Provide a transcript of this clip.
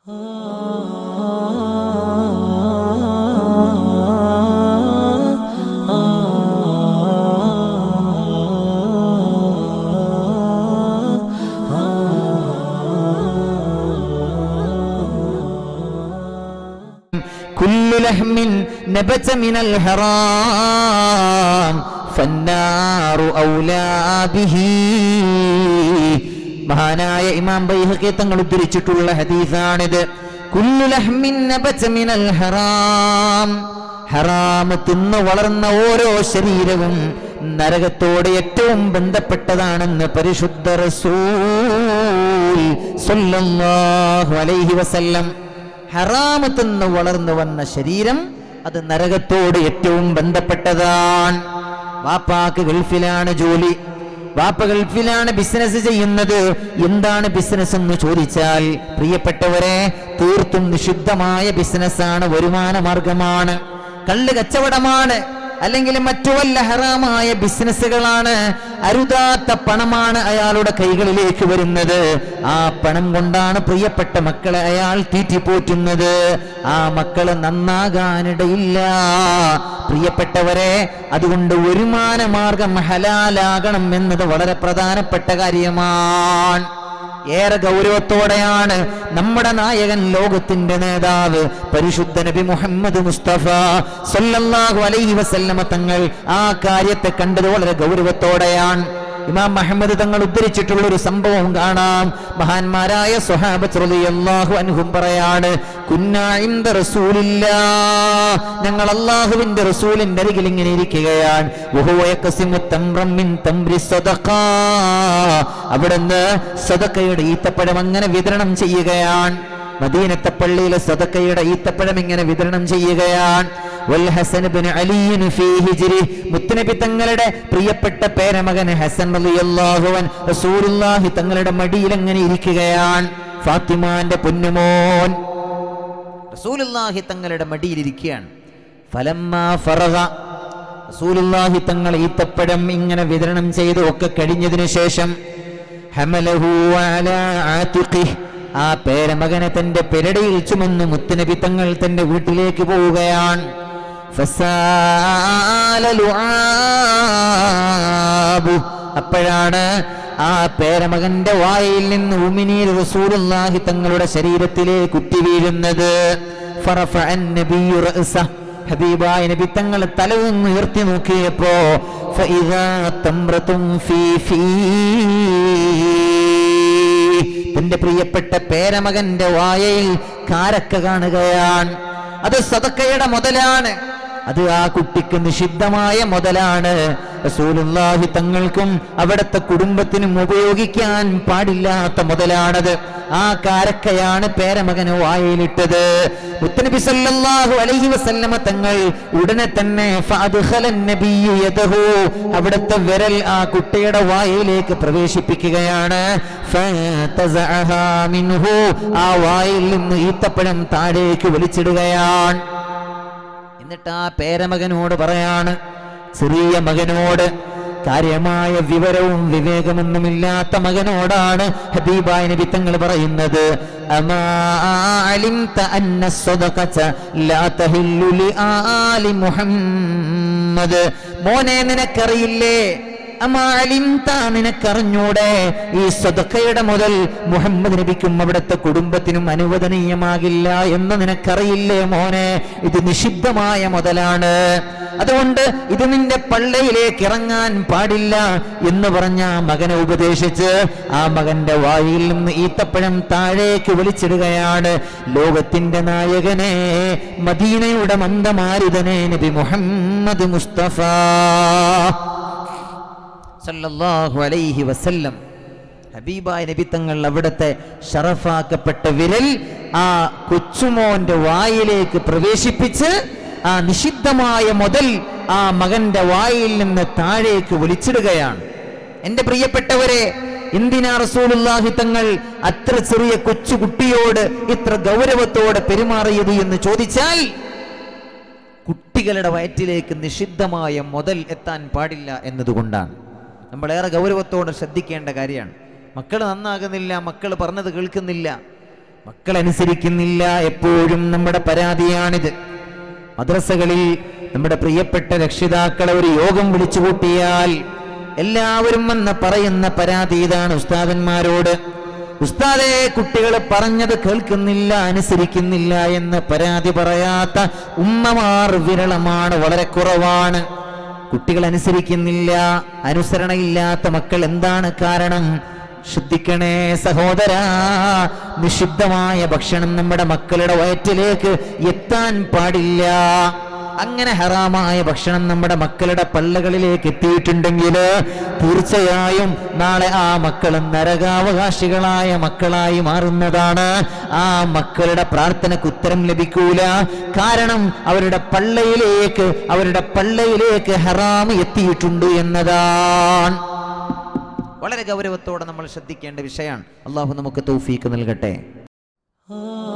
كل لحم نبت من الحرام فالنار أولى به മഹാനായ ഇമാം ബൈഹഖി തങ്ങൾ ഉദ്ധരിച്ചിട്ടുള്ള ഹദീസാണിത് കുല്ലു ലഹ്മിൻ നബത മിനൽ ഹറാം ഹറാം തിന്നു വളർന്ന ഓരോ ശരീരവും നരകത്തോട് ഏറ്റവും ബന്ധപ്പെട്ടതാണെന്ന് പരിശുദ്ധ റസൂൽ സ്വല്ലല്ലാഹു അലൈഹി വസല്ലം ഹറാമ് തിന്ന് വളർന്നു വന്ന ശരീരം അത് നരകത്തോട് ഏറ്റവും ബന്ധപ്പെട്ടതാണ് വാപ്പാക്ക് ഗൾഫിലാണ് ജോലി വാപ്പ ഗൾഫിലാണ് ബിസിനസ് ചെയ്യുന്നത് എന്താണ് ബിസിനസ് എന്ന് ചോദിച്ചാൽ പ്രിയപ്പെട്ടവരെ തീർത്തും നിഷിദ്ധമായ ബിസിനസ്സാണ് വരുമാന മാർഗമാണ് കള്ള് കച്ചവടമാണ് അല്ലെങ്കിൽ മറ്റു വല്ല ഹറാമായ ബിസിനസ്സുകളാണ് അരുതാത്ത പണമാണ് അയാളുടെ കൈകളിലേക്ക് വരുന്നത് ആ പണം കൊണ്ടാണ് പ്രിയപ്പെട്ട മക്കളെ അയാൾ തീറ്റിപ്പോറ്റുന്നത് ആ മക്കള് നന്നാകാനിടയില്ല പ്രിയപ്പെട്ടവരെ അതുകൊണ്ട് വരുമാന മാർഗം ഹലാലാകണം എന്നത് വളരെ പ്രധാനപ്പെട്ട കാര്യമാണ് ഏറെ ഗൗരവത്തോടെയാണ് നമ്മുടെ നായകൻ ലോകത്തിന്റെ നേതാവ് പരിശുദ്ധ നബി മുഹമ്മദ് മുസ്തഫ സല്ലല്ലാഹു അലൈഹി വസല്ലമ തങ്ങൾ ആ കാര്യത്തെ കണ്ടത് വളരെ ഗൗരവത്തോടെയാണ് ഇമാം മുഹമ്മദ് തങ്ങൾ ഉദ്ധരിച്ചിട്ടുള്ള ഒരു സംഭവം കാണാം മഹാന്മാരായ സ്വഹാബത്ത് റളിയല്ലാഹു അൻഹും പറയാണ് കുന്നാ ഇൻദ റസൂലില്ലാ ഞങ്ങൾ അള്ളാഹുവിന്റെ റസൂലിന്റെ അരികിൽ ഇങ്ങനെ ഇരിക്കുകയാണ് വഹുവ യഖസിമു തംറം മിൻ തംരി സദഖാ അവിടുന്ന് സദക്കയുടെ ഈത്തപ്പഴം അങ്ങനെ വിതരണം ചെയ്യുകയാണ് മദീനത്തെ പള്ളിയിലെ സദക്കയുടെ ഈത്തപ്പഴം ഇങ്ങനെ വിതരണം ചെയ്യുകയാണ് വൽ ഹസൻ ഇബ്നു അലിയിൻ ഫീ ഹിജ്രി മുത്തനബി തങ്ങളുടെ പ്രിയപ്പെട്ട പേരമകൻ ഹസൻ റളിയല്ലാഹു അൻ റസൂലുള്ളാഹി തങ്ങളുടെ മടിയിൽ അങ്ങനെ ഇരിക്കുകയാണ് ഫാത്തിമാന്റെ പൊന്നുമോൻ റസൂലുള്ളാഹി തങ്ങളുടെ മടിയിൽ ഇരിക്കുകയാണ് ഫലമ്മ ഫറഗ റസൂലുള്ളാഹി തങ്ങൾ ഈത്തപ്പഴം ഇങ്ങനെ വിതരണം ചെയ്ത് ഒക്കെ കഴിഞ്ഞതിന് ശേഷം ഹമലഹു അലാ ആതിഖിഹ് ആ പേരമകനെ തന്റെ പെരടിയിൽ ചുമന്ന് മുത്തുനബി തങ്ങൾ തന്റെ വീട്ടിലേക്ക് പോവുകയാണ് ഫസാല ലുആബു. അപ്പോഴാണ് ആ പേരമകന്റെ വായിൽ നിന്ന് ഉമിനീർ റസൂലുള്ളാഹി തങ്ങളുടെ ശരീരത്തിലേക്ക് കുറ്റി വീഴുന്നത് ഫറഫഅ അൻ-നബിയ്യു റഅസഹ്. ഹബീബായ നബി തങ്ങൾ തല ഒന്ന് ഉയർത്തി നോക്കിയപ്പോ ഫഇദാ തംറത്തും ഫീ ഫീ തന്റെ പ്രിയപ്പെട്ട പേരമകന്റെ വായയിൽ കാരക്ക കാണുകയാണ് അത് സദക്കയുടെ മുതലാണ് അത് ആ കുട്ടിക്ക് നിഷിദ്ധമായ മുതലാണ് റസൂലുള്ളാഹി തങ്ങൾക്കും അവിടുത്തെ കുടുംബത്തിനും ഉപയോഗിക്കാൻ പാടില്ലാത്ത മുതലാണത് ആ കാരക്കയാണ് പേരമകന് വായയിലിട്ടത് മുത്തനബി സല്ലല്ലാഹു അലൈഹി വസല്ലമ തങ്ങൾ ഉടനെ തന്നെ ഫഅദ്ഖലൻ നബിയ്യു യദഹു അവിടുത്തെ വിരൽ ആ കുട്ടിയുടെ വായയിലേക്ക് പ്രവേശിപ്പിക്കുകയാണ് ഫതസഅഹാ മിൻഹു ആ വായിൽ നിന്ന് ഈത്തപ്പഴം താഴേക്ക് വലിച്ചിടുകയാണ് എന്നിട്ട് ആ പേരമകനോട് പറയാണ് ചെറിയ മകനോട് കാര്യമായ വിവരവും വിവേകമൊന്നുമില്ലാത്ത മകനോടാണ് ഹബീബായ നബി തങ്ങൾ പറയുന്നത് അമാ അലിംത അന്ന സ്വദഖത ലാ തഹില്ലു ലിആലി മുഹമ്മദ് മോനെ നിനക്കറിയില്ലേ അമാലിംത നിനക്കറിഞ്ഞൂടെ ഈ സ്വതക്കയുടെ മുതൽ മുഹമ്മദ് നബിക്കും അവിടുത്തെ കുടുംബത്തിനും അനുവദനീയമാകില്ല എന്ന് നിനക്കറിയില്ലേ മോനെ ഇത് നിഷിദ്ധമായ മുതലാണ് അതുകൊണ്ട് ഇത് നിന്റെ പള്ളയിലേക്ക് ഇറങ്ങാൻ പാടില്ല എന്ന് പറഞ്ഞ ആ മകനെ ഉപദേശിച്ച് ആ മകന്റെ വായിൽ നിന്ന് ഈത്തപ്പഴം താഴേക്ക് വലിച്ചിടുകയാണ് ലോകത്തിന്റെ നായകനെ മദീനയുടെ മന്ദമാരുതനെ നബി മുഹമ്മദ് മുസ്തഫ സല്ലല്ലാഹു അലൈഹി വസല്ലം ഹബീബായ നബി തങ്ങൾ അവിടുത്തെ ഷറഫാക്കപ്പെട്ട വിരൽ ആ കൊച്ചുമോന്റെ വായിലേക്ക് പ്രവേശിപ്പിച്ച് ആ നിഷിദ്ധമായ മുതൽ ആ മകന്റെ വായിൽ നിന്ന് താഴേക്ക് വലിച്ചിടുകയാണ് എന്റെ പ്രിയപ്പെട്ടവരെ എന്തിനാ റസൂലുള്ളാഹി തങ്ങൾ അത്ര ചെറിയ കൊച്ചുകുട്ടിയോട് ഇത്ര ഗൗരവത്തോടെ പെരുമാറിയത് എന്ന് ചോദിച്ചാൽ കുട്ടികളുടെ വയറ്റിലേക്ക് നിഷിദ്ധമായ മുതൽ എത്താൻ പാടില്ല എന്നതുകൊണ്ടാണ് നമ്മളേറെ ഗൗരവത്തോടെ ശ്രദ്ധിക്കേണ്ട കാര്യമാണ് മക്കൾ നന്നാകുന്നില്ല മക്കൾ പറഞ്ഞത് കേൾക്കുന്നില്ല മക്കൾ അനുസരിക്കുന്നില്ല എപ്പോഴും നമ്മുടെ പരാതിയാണിത് മദ്രസകളിൽ നമ്മുടെ പ്രിയപ്പെട്ട രക്ഷിതാക്കളെ ഒരു യോഗം വിളിച്ചു കൂട്ടിയാൽ എല്ലാവരും വന്ന് പറയുന്ന പരാതി ഇതാണ് ഉസ്താദന്മാരോട് ഉസ്താദെ കുട്ടികൾ പറഞ്ഞത് കേൾക്കുന്നില്ല അനുസരിക്കുന്നില്ല എന്ന് പരാതി പറയാത്ത ഉമ്മമാർ വിരളമാണ് വളരെ കുറവാണ് കുട്ടികൾ അനുസരിക്കുന്നില്ല അനുസരണയില്ലാത്ത മക്കൾ എന്താണ് കാരണം ശ്രദ്ധിക്കണേ സഹോദര നിഷിദ്ധമായ ഭക്ഷണം നമ്മുടെ മക്കളുടെ വയറ്റിലേക്ക് എത്താൻ പാടില്ല അങ്ങനെ ഹറാമായ ഭക്ഷണം നമ്മുടെ മക്കളുടെ പള്ളകളിലേക്ക് എത്തിയിട്ടുണ്ടെങ്കിൽ തീർച്ചയായും നാളെ ആ മക്കൾ നരകാവകാശികളായ മക്കളായി മാറുന്നതാണ് ആ മക്കളുടെ പ്രാർത്ഥനയ്ക്ക് ഉത്തരം ലഭിക്കൂല കാരണം അവരുടെ പള്ളയിലേക്ക് അവരുടെ പള്ളയിലേക്ക് ഹറാം എത്തിയിട്ടുണ്ട് എന്നതാണ് വളരെ ഗൗരവത്തോടെ നമ്മൾ ശ്രദ്ധിക്കേണ്ട വിഷയമാണ് അള്ളാഹു നമുക്ക് തൗഫീക്ക് നൽകട്ടെ